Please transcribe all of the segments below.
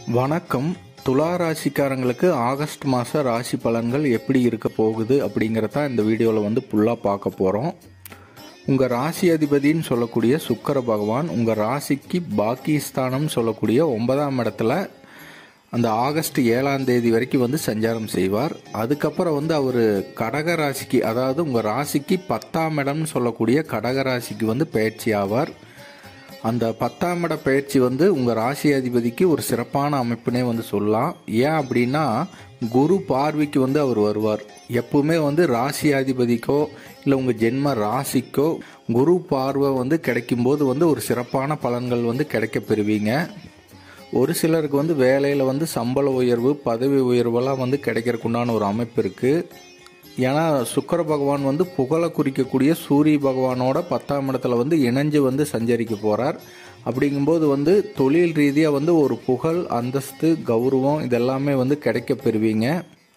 வணக்கம் துலா ராசிக்காரங்களுக்கு ஆகஸ்ட் மாத ராசி பலன்கள் எப்படி இருக்க போகுது அப்படிங்கிறத இந்த வீடியோவில் வந்து ஃபுல்லாக பார்க்க போகிறோம் உங்கள் ராசி அதிபதின்னு சொல்லக்கூடிய சுக்கர பகவான் உங்கள் ராசிக்கு பாக்கிஸ்தானம் சொல்லக்கூடிய ஒன்பதாம் இடத்துல அந்த ஆகஸ்ட் ஏழாம் தேதி வரைக்கும் வந்து சஞ்சாரம் செய்வார் அதுக்கப்புறம் வந்து அவர் கடக ராசிக்கு அதாவது உங்கள் ராசிக்கு பத்தாம் இடம்னு சொல்லக்கூடிய கடக ராசிக்கு வந்து பயிற்சி ஆவார் அந்த பத்தாம் இட பயிற்சி வந்து உங்கள் ராசி அதிபதிக்கு ஒரு சிறப்பான அமைப்புனே வந்து சொல்லலாம் ஏன் அப்படின்னா குரு பார்வைக்கு வந்து அவர் வருவார் எப்பவுமே வந்து ராசி அதிபதிக்கோ இல்லை உங்கள் ஜென்ம ராசிக்கோ குரு பார்வை வந்து கிடைக்கும்போது வந்து ஒரு சிறப்பான பலன்கள் வந்து கிடைக்க பெறுவீங்க ஒரு சிலருக்கு வந்து வேலையில் வந்து சம்பள உயர்வு பதவி உயர்வெல்லாம் வந்து கிடைக்கிறதுக்குண்டான ஒரு அமைப்பு இருக்குது ஏன்னா சுக்கர பகவான் வந்து புகழை குறிக்கக்கூடிய சூரிய பகவானோட பத்தாம் இடத்துல வந்து இணைஞ்சு வந்து சஞ்சரிக்க போகிறார் அப்படிங்கும்போது வந்து தொழில் ரீதியாக வந்து ஒரு புகழ் அந்தஸ்து கௌரவம் இதெல்லாமே வந்து கிடைக்க பெறுவீங்க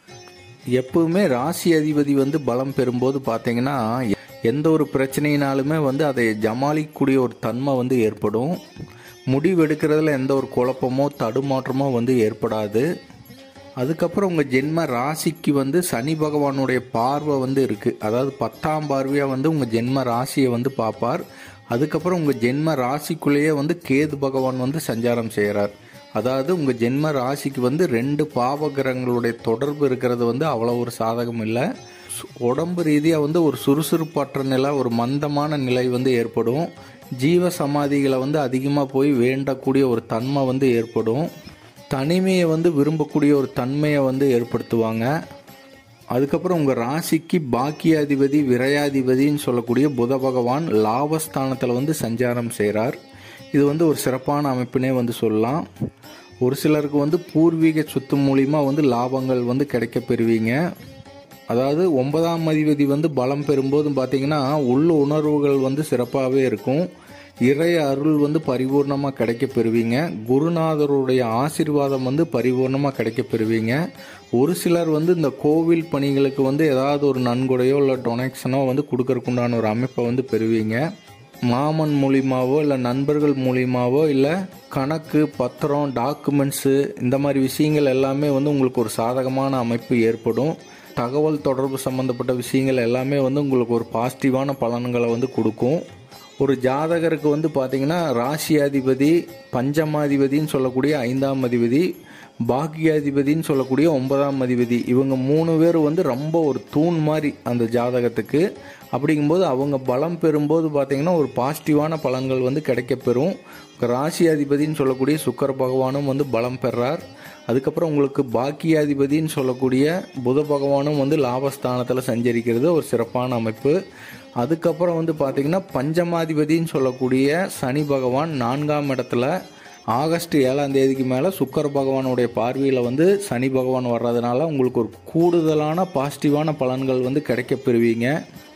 எப்பவுமே ராசி அதிபதி வந்து பலம் பெறும்போது பார்த்தீங்கன்னா எந்த ஒரு பிரச்சனையினாலுமே வந்து அதை ஜமாளிக்கக்கூடிய ஒரு தன்மை வந்து ஏற்படும் முடிவெடுக்கிறதுல எந்த ஒரு குழப்பமோ தடுமாற்றமோ வந்து ஏற்படாது அதுக்கப்புறம் உங்கள் ஜென்ம ராசிக்கு வந்து சனி பகவானுடைய பார்வை வந்து இருக்குது அதாவது பத்தாம் பார்வையாக வந்து உங்கள் ஜென்ம ராசியை வந்து பார்ப்பார் அதுக்கப்புறம் உங்கள் ஜென்ம ராசிக்குள்ளேயே வந்து கேது பகவான் வந்து சஞ்சாரம் செய்கிறார் அதாவது உங்கள் ஜென்ம ராசிக்கு வந்து ரெண்டு பாவகிரகங்களுடைய தொடர்பு இருக்கிறது வந்து அவ்வளோ ஒரு சாதகம் இல்லை சு- உடம்பு ரீதியாக வந்து ஒரு சுறுசுறுப்பற்ற நிலை ஒரு மந்தமான நிலை வந்து ஏற்படும் ஜீவ சமாதிகளை வந்து அதிகமாக போய் வேண்டக்கூடிய ஒரு தன்மை வந்து ஏற்படும் தனிமையை வந்து விரும்பக்கூடிய ஒரு தன்மையை வந்து ஏற்படுத்துவாங்க அதுக்கப்புறம் உங்கள் ராசிக்கு பாக்கியாதிபதி விரையாதிபதின்னு சொல்லக்கூடிய புத பகவான் லாபஸ்தானத்தில் வந்து சஞ்சாரம் செய்கிறார் இது வந்து ஒரு சிறப்பான அமைப்பினே வந்து சொல்லலாம் ஒரு சிலருக்கு வந்து பூர்வீக சொத்து மூலிமா வந்து லாபங்கள் வந்து கிடைக்க பெறுவீங்க அதாவது ஒன்பதாம் அதிபதி வந்து பலம் பெறும்போது பார்த்தீங்கன்னா உள்ள உணர்வுகள் வந்து சிறப்பாகவே இருக்கும் இறை அருள் வந்து பரிபூர்ணமாக கிடைக்க பெறுவீங்க குருநாதருடைய ஆசீர்வாதம் வந்து பரிபூர்ணமாக கிடைக்க பெறுவீங்க ஒரு சிலர் வந்து இந்த கோவில் பணிகளுக்கு வந்து ஏதாவது ஒரு நன்கொடையோ இல்லை டொனேஷனோ வந்து கொடுக்கறதுக்குண்டான ஒரு அமைப்பை வந்து பெறுவீங்க மாமன் மூலியமாவோ இல்லை நண்பர்கள் மூலியமாவோ இல்லை கணக்கு பத்திரம் டாக்குமெண்ட்ஸு இந்த மாதிரி விஷயங்கள் எல்லாமே வந்து உங்களுக்கு ஒரு சாதகமான அமைப்பு ஏற்படும் தகவல் தொடர்பு சம்மந்தப்பட்ட விஷயங்கள் எல்லாமே வந்து உங்களுக்கு ஒரு பாசிட்டிவான பலன்களை வந்து கொடுக்கும் ஒரு ஜாதகருக்கு வந்து பார்த்தீங்கன்னா ராசியாதிபதி பஞ்சமாதிபதின்னு சொல்லக்கூடிய ஐந்தாம் அதிபதி பாக்கியாதிபதின்னு சொல்லக்கூடிய ஒன்பதாம் அதிபதி இவங்க மூணு பேர் வந்து ரொம்ப ஒரு தூண் மாதிரி அந்த ஜாதகத்துக்கு அப்படிங்கும்போது அவங்க பலம் பெறும்போது பார்த்தீங்கன்னா ஒரு பாசிட்டிவான பலன்கள் வந்து கிடைக்க பெறும் ராசி அதிபதின்னு சொல்லக்கூடிய சுக்கர பகவானும் வந்து பலம் பெறார் அதுக்கப்புறம் உங்களுக்கு பாக்கியாதிபதின்னு சொல்லக்கூடிய புத பகவானும் வந்து லாபஸ்தானத்தில் சஞ்சரிக்கிறது ஒரு சிறப்பான அமைப்பு அதுக்கப்புறம் வந்து பார்த்தீங்கன்னா பஞ்சமாதிபதின்னு சொல்லக்கூடிய சனி பகவான் நான்காம் இடத்துல ஆகஸ்ட் ஏழாம் தேதிக்கு மேலே சுக்கர பகவானுடைய பார்வையில் வந்து சனி பகவான் வர்றதுனால உங்களுக்கு ஒரு கூடுதலான பாசிட்டிவான பலன்கள் வந்து கிடைக்க பெறுவீங்க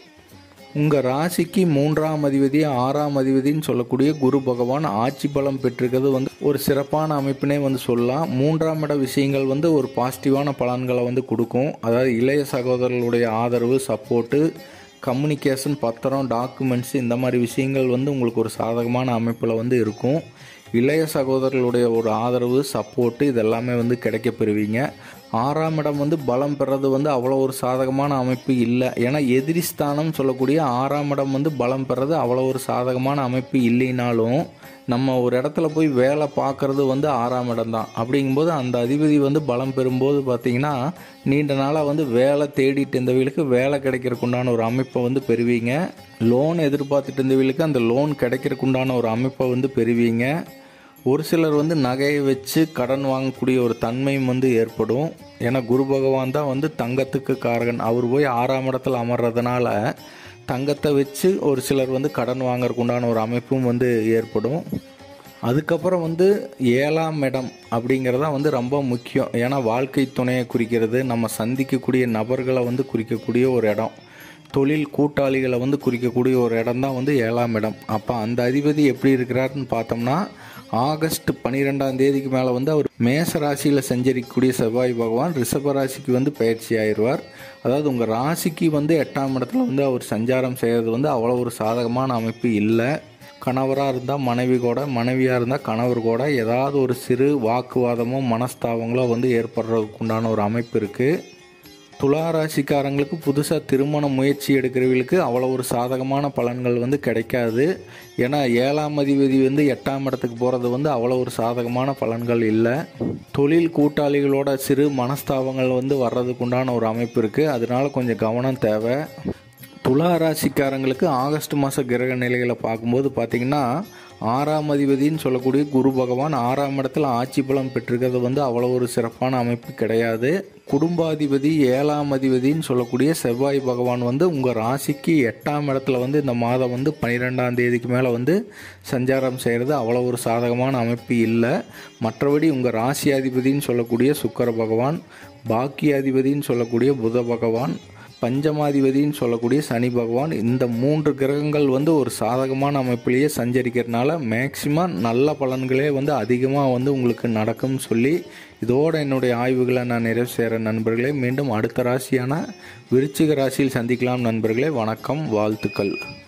உங்கள் ராசிக்கு மூன்றாம் அதிபதி ஆறாம் அதிபதின்னு சொல்லக்கூடிய குரு பகவான் ஆட்சி பலம் பெற்றிருக்கிறது வந்து ஒரு சிறப்பான அமைப்பினே வந்து சொல்லலாம் மூன்றாம் இட விஷயங்கள் வந்து ஒரு பாசிட்டிவான பலன்களை வந்து கொடுக்கும் அதாவது இளைய சகோதரர்களுடைய ஆதரவு சப்போர்ட்டு கம்யூனிகேஷன் பத்திரம் டாக்குமெண்ட்ஸ் இந்த மாதிரி விஷயங்கள் வந்து உங்களுக்கு ஒரு சாதகமான அமைப்பில் வந்து இருக்கும் இளைய சகோதரர்களுடைய ஒரு ஆதரவு சப்போர்ட்டு இதெல்லாமே வந்து கிடைக்க பெறுவீங்க ஆறாம் இடம் வந்து பலம் பெறது வந்து அவ்வளோ ஒரு சாதகமான அமைப்பு இல்லை ஏன்னா எதிரி ஸ்தானம் சொல்லக்கூடிய ஆறாம் இடம் வந்து பலம் பெறது அவ்வளோ ஒரு சாதகமான அமைப்பு இல்லைனாலும் நம்ம ஒரு இடத்துல போய் வேலை பார்க்கறது வந்து ஆறாம் இடம் தான் அப்படிங்கும்போது அந்த அதிபதி வந்து பலம் பெறும்போது பார்த்தீங்கன்னா நீண்ட நாளாக வந்து வேலை தேடிட்டு இருந்தவங்களுக்கு வேலை கிடைக்கிறதுக்குண்டான ஒரு அமைப்பை வந்து பெறுவீங்க லோன் எதிர்பார்த்துட்டு இருந்தவங்களுக்கு அந்த லோன் கிடைக்கிறதுக்குண்டான ஒரு அமைப்பை வந்து பெறுவீங்க ஒரு சிலர் வந்து நகையை வச்சு கடன் வாங்கக்கூடிய ஒரு தன்மையும் வந்து ஏற்படும் ஏன்னா குரு பகவான் தான் வந்து தங்கத்துக்கு காரகன் அவர் போய் ஆறாம் இடத்துல அமர்றதுனால தங்கத்தை வச்சு ஒரு சிலர் வந்து கடன் வாங்கறதுக்கு உண்டான ஒரு அமைப்பும் வந்து ஏற்படும் அதுக்கப்புறம் வந்து ஏழாம் இடம் அப்படிங்கிறதா வந்து ரொம்ப முக்கியம் ஏன்னா வாழ்க்கை துணையை குறிக்கிறது நம்ம சந்திக்கக்கூடிய நபர்களை வந்து குறிக்கக்கூடிய ஒரு இடம் தொழில் கூட்டாளிகளை வந்து குறிக்கக்கூடிய ஒரு இடம் தான் வந்து ஏழாம் இடம் அப்போ அந்த அதிபதி எப்படி இருக்கிறாருன்னு பார்த்தோம்னா ஆகஸ்ட் பன்னிரெண்டாம் தேதிக்கு மேலே வந்து அவர் மேச ராசியில் சஞ்சரிக்கக்கூடிய செவ்வாய் பகவான் ரிஷப ராசிக்கு வந்து பயிற்சி ஆயிடுவார் அதாவது உங்கள் ராசிக்கு வந்து எட்டாம் இடத்துல வந்து அவர் சஞ்சாரம் செய்கிறது வந்து அவ்வளோ ஒரு சாதகமான அமைப்பு இல்லை கணவராக இருந்தால் மனைவி கூட மனைவியாக இருந்தால் கணவர் கூட ஏதாவது ஒரு சிறு வாக்குவாதமோ மனஸ்தாபங்களோ வந்து ஏற்படுறதுக்கு உண்டான ஒரு அமைப்பு இருக்குது துலா ராசிக்காரங்களுக்கு புதுசாக திருமண முயற்சி எடுக்கிறவங்களுக்கு அவ்வளோ ஒரு சாதகமான பலன்கள் வந்து கிடைக்காது ஏன்னா ஏழாம் அதிபதி வந்து எட்டாம் இடத்துக்கு போகிறது வந்து அவ்வளோ ஒரு சாதகமான பலன்கள் இல்லை தொழில் கூட்டாளிகளோட சிறு மனஸ்தாபங்கள் வந்து வர்றதுக்கு உண்டான ஒரு அமைப்பு இருக்குது அதனால கொஞ்சம் கவனம் தேவை துலா ராசிக்காரங்களுக்கு ஆகஸ்ட் மாத கிரக நிலைகளை பார்க்கும்போது பார்த்திங்கன்னா ஆறாம் அதிபதின்னு சொல்லக்கூடிய குரு பகவான் ஆறாம் இடத்துல ஆட்சி பலம் பெற்றிருக்கிறது வந்து அவ்வளோ ஒரு சிறப்பான அமைப்பு கிடையாது குடும்பாதிபதி ஏழாம் அதிபதின்னு சொல்லக்கூடிய செவ்வாய் பகவான் வந்து உங்கள் ராசிக்கு எட்டாம் இடத்துல வந்து இந்த மாதம் வந்து பன்னிரெண்டாம் தேதிக்கு மேலே வந்து சஞ்சாரம் செய்கிறது அவ்வளோ ஒரு சாதகமான அமைப்பு இல்லை மற்றபடி உங்கள் ராசி அதிபதின்னு சொல்லக்கூடிய சுக்கர பகவான் பாக்கியாதிபதின்னு சொல்லக்கூடிய புத பகவான் பஞ்சமாதிபதின்னு சொல்லக்கூடிய சனி பகவான் இந்த மூன்று கிரகங்கள் வந்து ஒரு சாதகமான அமைப்பிலேயே சஞ்சரிக்கிறதுனால மேக்சிமம் நல்ல பலன்களே வந்து அதிகமாக வந்து உங்களுக்கு நடக்கும்னு சொல்லி இதோட என்னுடைய ஆய்வுகளை நான் நிறைவு செய்கிற நண்பர்களே மீண்டும் அடுத்த ராசியான விருச்சிக ராசியில் சந்திக்கலாம் நண்பர்களே வணக்கம் வாழ்த்துக்கள்